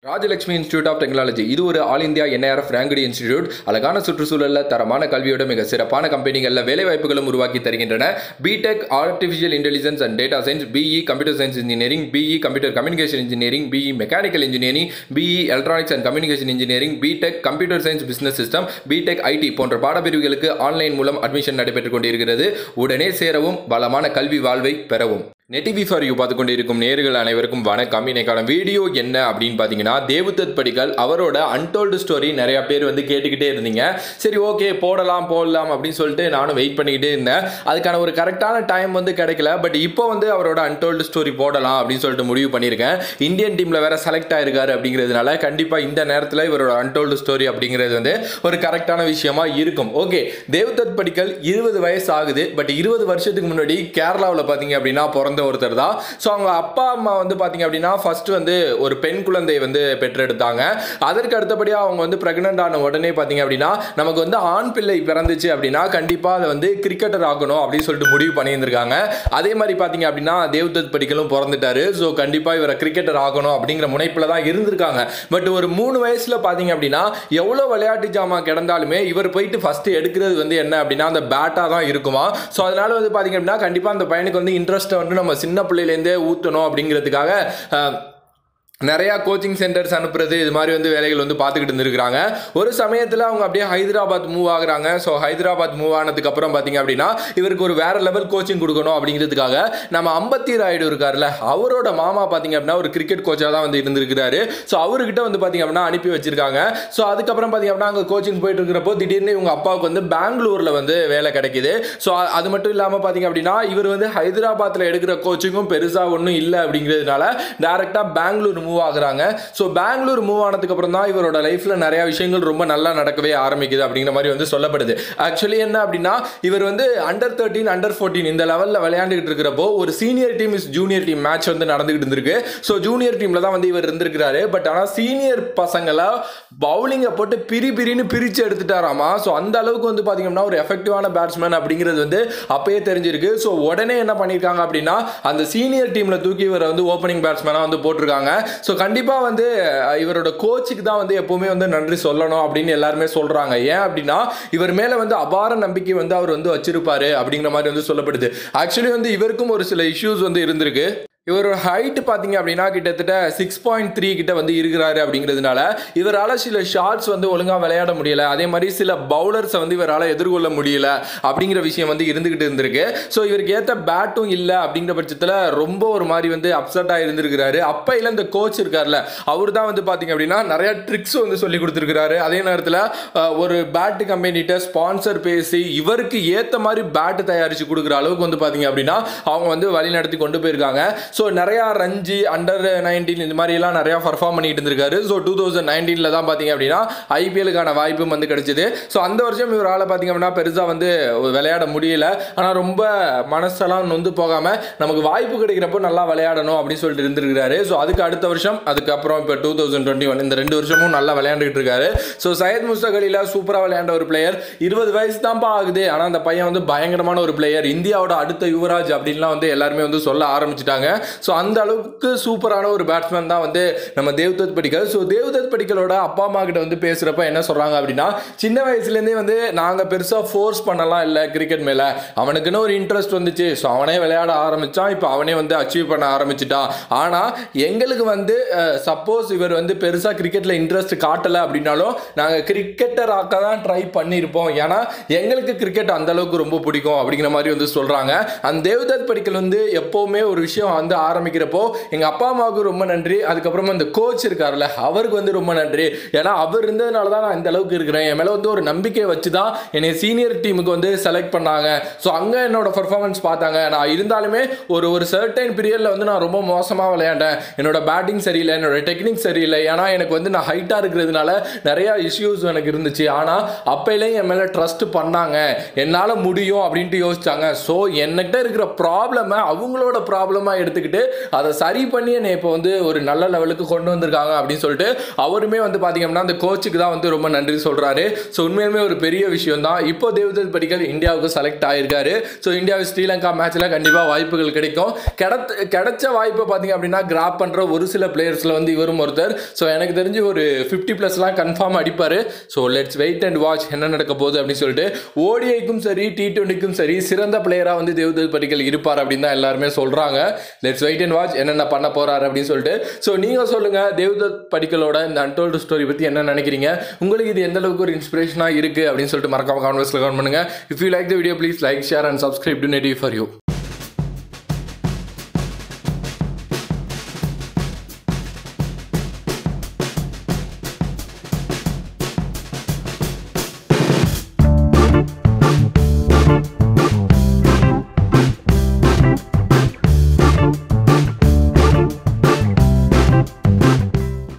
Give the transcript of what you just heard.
Rajalakshmi institute of technology இது ஒரு all India NIRF ranked institute அழகான சுற்றுச்சூழலில் தரமான கல்வியோட மிக சிறப்பான கம்பெனிகளில் வேலை வாய்ப்புகளும் உருவாக்கி தருகின்றன B Tech artificial intelligence and data science BE computer science engineering BE computer communication engineering BE mechanical engineering BE electronics and communication engineering B Tech computer science business system B Tech IT போன்ற பாடப்பிரிவுகளுக்கு ஆன்லைன் மூலம் அட்மிஷன் நடைபெற்றுக் கொண்டிருக்கிறது உடனே சேரவும் பலமான கல்வி வாழ்வை பெறவும் நெட்டிவி ஃபார் யூ பார்த்து கொண்டிருக்கும் நேர்கள் அனைவருக்கும் வணக்கம் இன்னைக்கான வீடியோ என்ன அப்படின்னு பார்த்தீங்கன்னா தேவுதத் படிகள் அவரோட அன்டோல்டு ஸ்டோரி நிறைய பேர் வந்து கேட்டுக்கிட்டே இருந்தீங்க சரி ஓகே போடலாம் போடலாம் அப்படின்னு சொல்லிட்டு நானும் வெயிட் பண்ணிக்கிட்டே இருந்தேன் அதுக்கான ஒரு கரெக்டான டைம் வந்து கிடைக்கல பட் இப்போ வந்து அவரோட அன்டோல்டு ஸ்டோரி போடலாம் அப்படின்னு சொல்லிட்டு முடிவு பண்ணியிருக்கேன் இந்தியன் டீமில் வேற செலக்ட் ஆயிருக்காரு அப்படிங்கிறதுனால கண்டிப்பாக இந்த நேரத்தில் இவரோட அன்டோல்டு ஸ்டோரி அப்படிங்கிறது வந்து ஒரு கரெக்டான விஷயமா இருக்கும் ஓகே தேவ்தத் படிக்கல் இருபது வயசு ஆகுது பட் இருபது வருஷத்துக்கு முன்னாடி கேரளாவில் பார்த்தீங்க அப்படின்னா பிறந்த ஒருத்தர் தான் ஸோ அவங்க அப்பா அம்மா வந்து பார்த்தீங்க அப்படின்னா ஃபர்ஸ்ட் வந்து ஒரு பெண் குழந்தை வந்து பெற்றெடுத்தாங்க அதற்கு அடுத்தபடியாக அவங்க வந்து பிரெக்னென்ட் ஆன உடனே பார்த்தீங்க அப்படின்னா நமக்கு வந்து ஆண் பிள்ளை பிறந்துச்சு அப்படின்னா கண்டிப்பாக அதை வந்து கிரிக்கெட்டர் ஆகணும் அப்படின்னு சொல்லிட்டு முடிவு பண்ணியிருந்திருக்காங்க அதே மாதிரி பார்த்தீங்க அப்படின்னா தேவ்தத் படிக்கலும் பிறந்துட்டாரு ஸோ கண்டிப்பாக இவரை கிரிக்கெட்டர் ஆகணும் அப்படிங்கிற முனைப்பில் தான் இருந்திருக்காங்க பட் ஒரு மூணு வயசுல பார்த்தீங்க அப்படின்னா எவ்வளோ விளையாட்டு ஜாமான் கிடந்தாலுமே இவர் போயிட்டு ஃபர்ஸ்ட் எடுக்கிறது வந்து என்ன அப்படின்னா அந்த பேட்டாக தான் இருக்குமா ஸோ அதனால வந்து பார்த்தீங்க அப்படின்னா கண்டிப்பாக அந்த பையனுக்கு வந்து இன்ட்ரெஸ்ட்டை வந்து நம்ம சின்ன பிள்ளையிலேருந்தே ஊற்றணும் அப்படிங்கிறதுக்காக அஹ், நிறையா கோச்சிங் சென்டர்ஸ் அனுப்புறது இது மாதிரி வந்து வேலைகள் வந்து பார்த்துக்கிட்டு இருந்திருக்காங்க ஒரு சமயத்தில் அவங்க அப்படியே ஹைதராபாத் மூவ் ஆகுறாங்க ஸோ ஹைதராபாத் மூவ் ஆனதுக்கு அப்புறம் பார்த்தீங்க அப்படின்னா இவருக்கு ஒரு வேற லெவல் கோச்சிங் கொடுக்கணும் அப்படிங்கிறதுக்காக நம்ம அம்பத்தி ராயுடு இருக்கார்ல அவரோட மாமா பார்த்தீங்க அப்படின்னா ஒரு கிரிக்கெட் கோச்சாக தான் வந்து இருந்திருக்கிறாரு ஸோ அவர்கிட்ட வந்து பார்த்தீங்க அப்படின்னா அனுப்பி வச்சிருக்காங்க ஸோ அதுக்கப்புறம் பார்த்தீங்க அப்படின்னா அங்கே கோச்சிங் போயிட்டு இருக்கிறப்போ திடீர்னு இவங்க அப்பாவுக்கு வந்து பெங்களூரில் வந்து வேலை கிடைக்குது ஸோ அது மட்டும் இல்லாமல் பார்த்தீங்க அப்படின்னா இவர் வந்து ஹைதராபாத்தில் எடுக்கிற கோச்சிங்கும் பெருசாக ஒன்றும் இல்லை அப்படிங்கிறதுனால டேரெக்டாக பெங்களூர் மூவ் ஆகுறாங்க ஸோ பெங்களூர் மூவ் ஆனதுக்கு அப்புறம் தான் இவரோட லைஃப்ல நிறைய விஷயங்கள் ரொம்ப நல்லா நடக்கவே ஆரம்பிக்குது அப்படிங்கிற மாதிரி வந்து சொல்லப்படுது ஆக்சுவலி என்ன அப்படின்னா இவர் வந்து அண்டர் தேர்ட்டீன் அண்டர் ஃபோர்டீன் இந்த லெவலில் விளையாண்டுகிட்டு இருக்கிறப்போ ஒரு senior team is junior team match வந்து நடந்துகிட்டு இருந்திருக்கு ஸோ ஜூனியர் டீம்ல தான் வந்து இவர் இருந்திருக்கிறாரு பட் ஆனால் சீனியர் பசங்களை பவுலிங்கை போட்டு பிரி பிரின்னு பிரித்து எடுத்துட்டாராமா ஸோ அந்த அளவுக்கு வந்து பார்த்தீங்கன்னா ஒரு எஃபெக்டிவான பேட்ஸ்மேன் அப்படிங்கிறது வந்து அப்பயே தெரிஞ்சிருக்கு ஸோ உடனே என்ன பண்ணியிருக்காங்க அப்படின்னா அந்த சீனியர் டீம்ல தூக்கி இவரை வந்து ஓப்பனிங் பேட்ஸ்மேனாக வந்து போட்டிருக்காங்க ஸோ கண்டிப்பாக வந்து அஹ், இவரோட கோச்சுக்கு தான் வந்து எப்பவுமே வந்து நன்றி சொல்லணும் அப்படின்னு எல்லாருமே சொல்றாங்க ஏன் அப்படின்னா இவர் மேலே வந்து அபார நம்பிக்கை வந்து அவர் வந்து வச்சிருப்பாரு அப்படிங்கிற மாதிரி வந்து சொல்லப்படுது ஆக்சுவலி வந்து இவருக்கும் ஒரு சில இஷ்யூஸ் வந்து இருந்திருக்கு இவரோட ஹைட் பார்த்தீங்க அப்படின்னா கிட்டத்தட்ட சிக்ஸ் பாயிண்ட் த்ரீ கிட்ட வந்து இருக்கிறாரு அப்படிங்கிறதுனால இவரால் சில ஷாட்ஸ் வந்து ஒழுங்காக விளையாட முடியல அதே மாதிரி சில பவுலர்ஸை வந்து இவரால் எதிர்கொள்ள முடியல அப்படிங்கிற விஷயம் வந்து இருந்துகிட்டு இருந்திருக்கு ஸோ இவருக்கு ஏற்ற பேட்டும் இல்லை அப்படிங்கிற பட்சத்தில் ரொம்ப ஒரு மாதிரி வந்து அப்செட்டாக இருந்திருக்கிறாரு அப்பையில் இந்த கோச் இருக்கார்ல அவர் தான் வந்து பார்த்தீங்க அப்படின்னா நிறைய ட்ரிக்ஸ் வந்து சொல்லி கொடுத்துருக்கிறாரு அதே நேரத்தில் அஹ், ஒரு பேட்டு கம்பெனிகிட்ட ஸ்பான்சர் பேசி இவருக்கு ஏற்ற மாதிரி பேட்டு தயாரித்து கொடுக்குற அளவுக்கு வந்து பார்த்தீங்க அப்படின்னா அவங்க வந்து வழி நடத்தி கொண்டு போயிருக்காங்க ஸோ நிறையா ரஞ்சி அண்டர் நைன்டீன் இந்த மாதிரி எல்லாம் நிறையா பர்ஃபார்ம் பண்ணிட்டு இருந்திருக்காரு ஸோ டூ தௌசண்ட் நைன்டீனில் தான் பார்த்தீங்க அப்படின்னா ஐபிஎலுக்கான வாய்ப்பும் வந்து கிடைச்சிது ஸோ அந்த வருஷம் இவரால் பார்த்தீங்க அப்படின்னா பெருசாக வந்து விளையாட முடியல ஆனால் ரொம்ப மனசெல்லாம் நொந்து போகாமல் நமக்கு வாய்ப்பு கிடைக்கிறப்போ நல்லா விளையாடணும் அப்படின்னு சொல்லிட்டு இருந்திருக்கிறாரு ஸோ அதுக்கு அடுத்த வருஷம் அதுக்கப்புறம் இப்போ டூ தௌசண்ட் டுவெண்ட்டி ஒன் இந்த ரெண்டு வருஷமும் நல்லா விளையாண்டுட்டு இருக்காரு ஸோ சையத் முஸ்தக் அலிலா சூப்பராக விளையாண்ட ஒரு பிளேயர் இருபது வயசு தான்ப்பா ஆகுது ஆனால் அந்த பையன் வந்து பயங்கரமான ஒரு பிளேயர் இந்தியாவோட அடுத்த யுவராஜ் அப்படின்லாம் வந்து எல்லாருமே வந்து சொல்ல ஆரம்பிச்சிட்டாங்க ஸோ அந்த அளவுக்கு சூப்பரான ஒரு பேட்ஸ்மேன் தான் வந்து நம்ம தேவ்தத் படிக்கல் ஸோ தேவ்தத் படிக்கலோட அப்பா அம்மா கிட்ட வந்து பேசுகிறப்ப என்ன சொல்கிறாங்க அப்படின்னா சின்ன வயசுலேருந்தே வந்து நாங்கள் பெருசாக ஃபோர்ஸ் பண்ணலாம் இல்லை கிரிக்கெட் மேலே அவனுக்குன்னு ஒரு இன்ட்ரெஸ்ட் வந்துச்சு ஸோ அவனே விளையாட ஆரம்பித்தான் இப்போ அவனே வந்து அச்சீவ் பண்ண ஆரம்பிச்சிட்டான் ஆனால் எங்களுக்கு வந்து சப்போஸ் இவர் வந்து பெருசாக கிரிக்கெட்டில் இன்ட்ரெஸ்ட் காட்டலை அப்படின்னாலும் நாங்கள் கிரிக்கெட்டர் ஆக்க தான் ட்ரை பண்ணியிருப்போம் ஏன்னா எங்களுக்கு கிரிக்கெட் அந்த அளவுக்கு ரொம்ப பிடிக்கும் அப்படிங்கிற மாதிரி வந்து சொல்கிறாங்க அந்த தேவதத் படிக்கல் வந்து எப்போவுமே ஒரு விஷயம் வந்து ஆரம்பிக்கிறப்போ எங்கள் அப்பா அம்மாவுக்கு ரொம்ப நன்றி அதுக்கப்புறமா இந்த கோச் இருக்கார்ல அவருக்கு வந்து ரொம்ப நன்றி ஏன்னா அவர் இருந்ததுனால தான் நான் இந்த அளவுக்கு இருக்கிறேன் என் மேலே வந்து ஒரு நம்பிக்கை வச்சு தான் என்னை சீனியர் டீமுக்கு வந்து செலக்ட் பண்ணாங்க ஸோ அங்கே என்னோட பர்ஃபார்மன்ஸ் பார்த்தாங்க நான் இருந்தாலுமே ஒரு ஒரு சர்டைன் பீரியடில் வந்து நான் ரொம்ப மோசமாக விளையாண்டேன் என்னோட பேட்டிங் சரியில்லை என்னோட டெக்னிக் சரியில்லை ஏன்னா எனக்கு வந்து நான் ஹைட்டாக இருக்கிறதுனால நிறையா இஷ்யூஸ் எனக்கு இருந்துச்சு ஆனால் அப்பையிலேயும் என் மேலே ட்ரஸ்ட் பண்ணாங்க என்னால் முடியும் அப்படின்ட்டு யோசிச்சாங்க ஸோ என்கிட்ட இருக்கிற ப்ராப்ளமை அவங்களோட ப்ராப்ளமாக எடுத்துக்கிட்டு ஏற்றுக்கிட்டு அதை சரி பண்ணி என்னை இப்போ வந்து ஒரு நல்ல லெவலுக்கு கொண்டு வந்திருக்காங்க அப்படின்னு சொல்லிட்டு அவருமே வந்து பார்த்தீங்கன்னா அந்த கோச்சுக்கு தான் வந்து ரொம்ப நன்றி சொல்கிறாரு ஸோ உண்மையுமே ஒரு பெரிய விஷயம் தான் இப்போ தேவதத் படிக்கல் இந்தியாவுக்கு செலக்ட் ஆகிருக்காரு ஸோ இந்தியா ஸ்ரீலங்கா மேட்ச்சில் கண்டிப்பாக வாய்ப்புகள் கிடைக்கும் கிடைத்த கிடைச்ச வாய்ப்பை பார்த்தீங்க அப்படின்னா கிராப் பண்ணுற ஒரு சில பிளேயர்ஸில் வந்து இவரும் ஒருத்தர் ஸோ எனக்கு தெரிஞ்சு ஒரு ஃபிஃப்டி ப்ளஸ்லாம் கன்ஃபார்ம் அடிப்பார் so let's wait and watch என்ன நடக்க போகுது அப்படின்னு சொல்லிட்டு ஓடிஐக்கும் சரி டி டுவெண்ட்டிக்கும் சரி சிறந்த பிளேயராக வந்து தேவதத் படிக்கல் இருப்பார் அப்படின்னு தான் எல்லாருமே சொல்கிறாங்க லெட்ஸ் வெயிட் அண்ட் வாட்ச் என்னென்ன பண்ண போகிறாரு அப்படின்னு சொல்லிட்டு ஸோ நீங்கள் சொல்லுங்கள் தேவதத் படிக்கலோட இந்த அன்டோல்டு ஸ்டோரி பற்றி என்ன நினைக்கிறீங்க உங்களுக்கு இது எந்த அளவுக்கு ஒரு இன்ஸ்பிரேஷனாக இருக்குது அப்படின்னு சொல்லிட்டு மறக்காம கான்வர்ஸில் கமெண்ட் பண்ணுங்கள் if you like the video please like share and subscribe to Netty for you